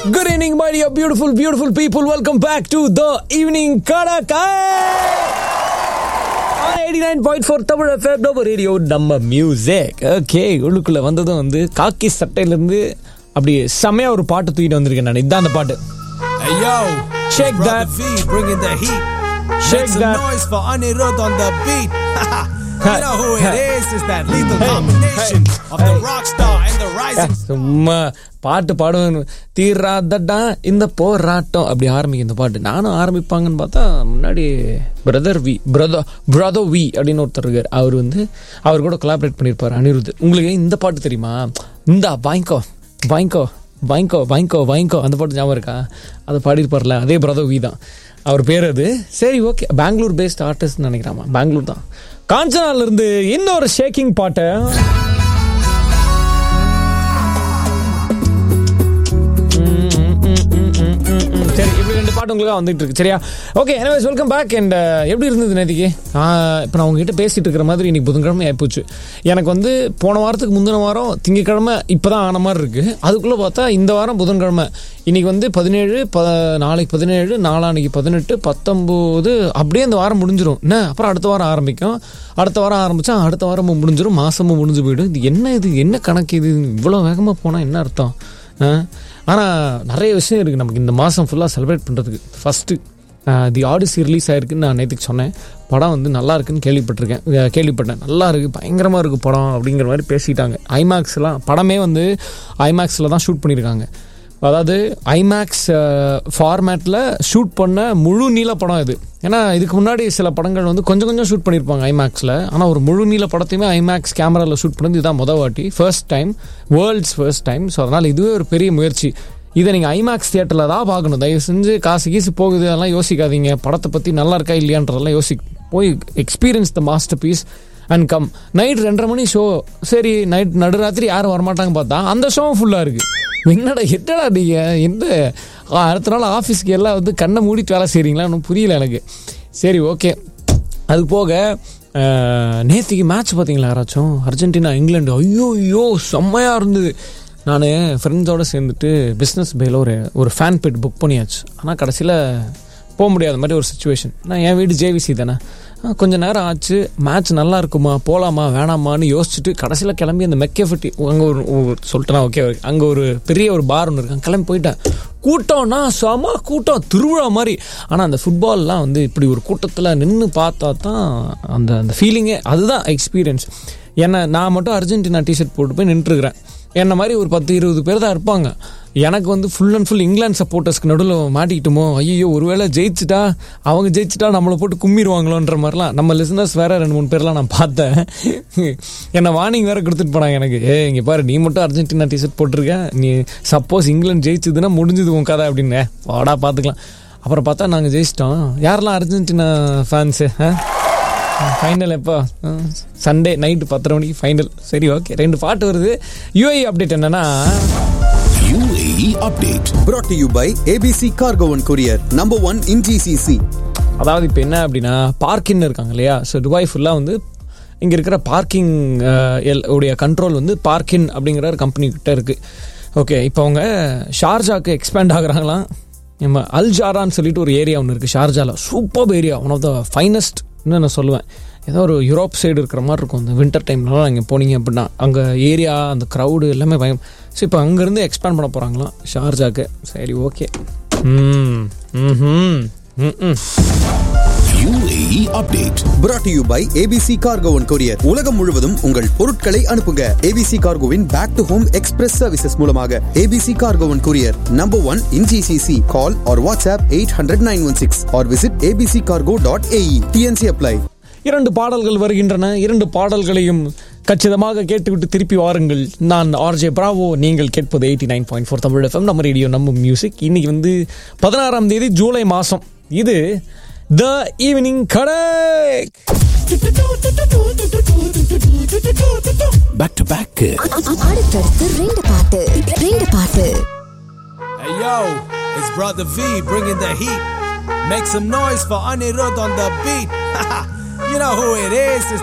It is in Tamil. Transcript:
Good evening, my dear beautiful, beautiful people. Welcome back to the evening Kadaka. On 89.4 Tamil FM நம்ம ரேடியோ நம்ம மியூசிக் ஓகே உள்ளுக்குள்ள வந்ததும் வந்து காக்கி சட்டையிலேருந்து அப்படி செம்மையா ஒரு பாட்டு தூக்கிட்டு வந்திருக்கேன் நான் இதான் அந்த பாட்டு Hey yo, Shake it's Brother that. V bringing the heat. Shake Make some that. noise for Anirudh on the beat. you know who it is? It's that lethal Hey. combination of the Hey. rock star and the rising. சும்மா பாட்டு பாடுவேன் தீராதடா இந்த போராட்டம் அப்படி ஆரம்பிக்கும் இந்த பாட்டு நானும் ஆரம்பிப்பாங்கன்னு பார்த்தா முன்னாடி brother V brother brother V அப்படின்னு ஒருத்தர் இருக்கார் அவர் வந்து அவர் கூட கொலாபரேட் பண்ணியிருப்பார் அனிருத் உங்களுக்கு இந்த பாட்டு தெரியுமா இந்தா வாங்கிக்கோ வாங்கிக்கோ வாங்கிக்கோ வாங்கிக்கோ வாங்கிக்கோ அந்த பாட்டு ஞாபகம் இருக்கா அதை பாடியிருப்பார்ல அதே பிரதர் வி தான் அவர் பேர் அது சரி ஓகே பெங்களூர் பேஸ்ட் ஆர்டிஸ்ட் நினைக்கிறாமா பெங்களூர் தான் காஞ்சனால இருந்து இன்னொரு ஷேக்கிங் பாட்டை சரி இப்படி ரெண்டு பாட்டு உங்களுக்கு வந்துட்டு இருக்கு சரியா okay anyways welcome back and எப்படி இருந்தது நேத்திக்கு இப்போ நான் உங்ககிட்ட பேசிட்டு இருக்கிற மாதிரி இன்னைக்கு புதன்கிழமை ஆயிப்போச்சு எனக்கு வந்து போன வாரத்துக்கு முந்தின வாரம் திங்கக்கிழமை இப்போ தான் ஆன மாதிரி இருக்கு அதுக்குள்ளே பார்த்தா இந்த வாரம் புதன்கிழமை இன்னைக்கு வந்து பதினேழு ப நாளைக்கு பதினேழு நாளான்னைக்கு பதினெட்டு பத்தொம்போது அப்படியே அந்த வாரம் முடிஞ்சிடும் என்ன அப்புறம் அடுத்த வாரம் ஆரம்பிக்கும் அடுத்த வாரம் ஆரம்பிச்சா அடுத்த வாரமும் முடிஞ்சிடும் மாசமும் முடிஞ்சு போயிடும் இது என்ன இது என்ன கணக்கு இது இவ்வளோ வேகமாக போனால் என்ன அர்த்தம் ஆனால் நிறைய விஷயம் இருக்குது நமக்கு இந்த மாதம் ஃபுல்லாக செலிப்ரேட் பண்ணுறதுக்கு ஃபஸ்ட்டு தி ஆடிசி ரிலீஸ் ஆயிருக்குன்னு நான் நேற்றுக்கு சொன்னேன் படம் வந்து நல்லா இருக்குன்னு கேள்விப்பட்டிருக்கேன் அஹ் கேள்விப்பட்டேன் நல்லா இருக்குது பயங்கரமாக இருக்குது படம் அப்படிங்கிற மாதிரி பேசிட்டாங்க ஐமேக்ஸ்லாம் படமே வந்து ஐமேக்ஸில் தான் ஷூட் பண்ணியிருக்காங்க அதாவது ஐமேக்ஸ் ஃபார்மேட்டில் ஷூட் பண்ண முழு நீள படம் இது ஏன்னா இதுக்கு முன்னாடி சில படங்கள் வந்து கொஞ்சம் கொஞ்சம் ஷூட் பண்ணியிருப்பாங்க ஐமேக்ஸில் ஆனால் ஒரு முழு நீள படத்தையுமே ஐமேக்ஸ் கேமராவில் ஷூட் பண்ணது இதுதான் மொதல் வாட்டி first time world's first time so அதனால் இதுவே ஒரு பெரிய முயற்சி இதை நீங்கள் ஐமேக்ஸ் தியேட்டரில் தான் பார்க்கணும் தயவு செஞ்சு காசு கீசு போகுது அதெல்லாம் யோசிக்காதீங்க படத்தை பற்றி நல்லா இருக்கா இல்லையான்றதெல்லாம் யோசி போய் experience the masterpiece and come night ரெண்டரை மணி ஷோ சரி நைட் நடுராத்திரி யாரும் வரமாட்டாங்க பார்த்தா அந்த ஷோவும் ஃபுல்லாக இருக்குது என்னடா என்னடா நீங்கள் எந்த ஆ, அடுத்த நாள் ஆஃபீஸ்க்கு எல்லாம் வந்து கண்ணை மூடிட்டு வேலை செய்கிறீங்களா ஒன்றும் புரியல எனக்கு சரி ஓகே அது போக நேற்றுக்கு மேட்ச் பார்த்தீங்களா யாராச்சும் அர்ஜென்டினா இங்கிலாந்து ஐயோ ஐயோ செம்மையாக இருந்தது நான் ஃப்ரெண்ட்ஸோடு சேர்ந்துட்டு பிஸ்னஸ் பேல ஒரு ஒரு ஃபேன் பெட் புக் பண்ணியாச்சு ஆனால் கடைசியில் போக முடியாத மாதிரி ஒரு சுச்சுவேஷன் நான் என் வீடு ஜேவிசி தானே ஆ, கொஞ்ச நேரம் ஆச்சு மேட்ச் நல்லா இருக்குமா போகலாமா வேணாமான்னு யோசிச்சுட்டு கடைசியில் கிளம்பி அந்த மெக்கேஃபட்டி அங்கே ஒரு ஒரு- சொல்லிட்டேனா ஓகே அங்கே ஒரு பெரிய ஒரு பார் ஒன்று இருக்கு அங்க கிளம்பி போயிட்டேன் கூட்டம்னா செம கூட்டம் திருவிழா மாதிரி ஆனால் அந்த ஃபுட்பால்லாம் வந்து இப்படி ஒரு கூட்டத்தில் நின்று பார்த்தா தான் அந்த அந்த ஃபீலிங்கே அதுதான் எக்ஸ்பீரியன்ஸ் ஏன்னா நான் மட்டும் அர்ஜென்டினா டிஷர்ட் போட்டு போய் நின்றுருக்கிறேன் என்ன மாதிரி ஒரு பத்து இருபது பேர் தான் இருப்பாங்க எனக்கு வந்து ஃபுல் அண்ட் ஃபுல் இங்கிலாந்து சப்போர்ட்டர்ஸ்க்கு நடுவில் மாட்டிக்கிட்டோமோ ஐயோ ஒருவேளை ஜெயிச்சிட்டா அவங்க ஜெயிச்சிட்டா நம்மளை போட்டு கும்மிடுவாங்களோன்ற மாதிரிலாம் நம்ம லிசனர்ஸ் வேற ரெண்டு மூணு பேர்லாம் நான் பார்த்தேன் என்னை வார்னிங் வேற கொடுத்துட்டு போனாங்க எனக்கு ஏ இங்கே பாரு நீ மட்டும் அர்ஜென்டினா டிஷர்ட் போட்டிருக்க நீ சப்போஸ் இங்கிலாந்து ஜெயிச்சதுன்னா முடிஞ்சது உன் கதை அப்படின்னு வாடா பார்த்துக்கலாம் அப்புறம் பார்த்தா நாங்கள் ஜெயிச்சிட்டோம் யாரெல்லாம் அர்ஜென்டினா ஃபேன்ஸு ஃபைனல் எப்போ சண்டே நைட்டு பத்தரை மணிக்கு ஃபைனல் சரி ஓகே ரெண்டு பாட்டு வருது யூஐ அப்டேட் என்னன்னா UAE update. Brought to you by ABC Cargo and Courier. Number one in GCC. அதாவது இப்போ என்ன அப்படின்னா பார்க்கிங் இருக்காங்க இல்லையா ஸோ துபாய் ஃபுல்லாக வந்து இங்கே இருக்கிற பார்க்கிங் உடைய கண்ட்ரோல் வந்து பார்க்கின் அப்படிங்கிற ஒரு கம்பெனி கிட்ட இருக்குது ஓகே இப்போ அவங்க ஷார்ஜாக்கு எக்ஸ்பேண்ட் ஆகுறாங்களாம் நம்ம அல் ஜாரான்னு சொல்லிட்டு ஒரு ஏரியா ஒன்று இருக்குது ஷார்ஜாவில் super area one of the finest நான் சொல்லுவேன் ஏதோ ஒரு யூரோப் சைடு இருக்கிற மாதிரி இருக்கும் இந்த வின்டர் டைம்லலாம் நீங்கள் போனீங்க அப்படின்னா அங்கே ஏரியா அந்த க்ரௌடு எல்லாமே பயம் ஸோ இப்போ அங்கேருந்து எக்ஸ்பேண்ட் பண்ண போகிறாங்களாம் ஷார்ஜாக்கு சரி ஓகே ம் ம் ம் UAE update. Brought to you by ABC Cargo and Courier. உலகம் முழுவதும் உங்கள் பொருட்களை அனுப்புங்க ABC Cargoவின் back to home express services மூலமாக ABC Cargo and Courier. Number one in GCC. Call or WhatsApp 800-916 or visit abccargo.ae. TNC apply. இரண்டு பாடல்கள் வருகின்றன இரண்டு பாடல்களையும் கச்சிதமாக கேட்டுவிட்டு திருப்பி வாருங்கள் நான் ஆர்ஜே பிராவோ நீங்கள் கேட்பது eighty nine point four Tamil FM நம்ம ரேடியோ நம்ம மியூசிக் இன்னைக்கு வந்து பதினாறாம் தேதி ஜூலை மாதம் இது the evening Kadai Back to back. அடுத்தடுத்து ரெண்டு பாட்டு ரெண்டு பாட்டு Hey yo, it's Brother V bringing the heat. Make some noise for Anirudh on the beat. you know who it is? It's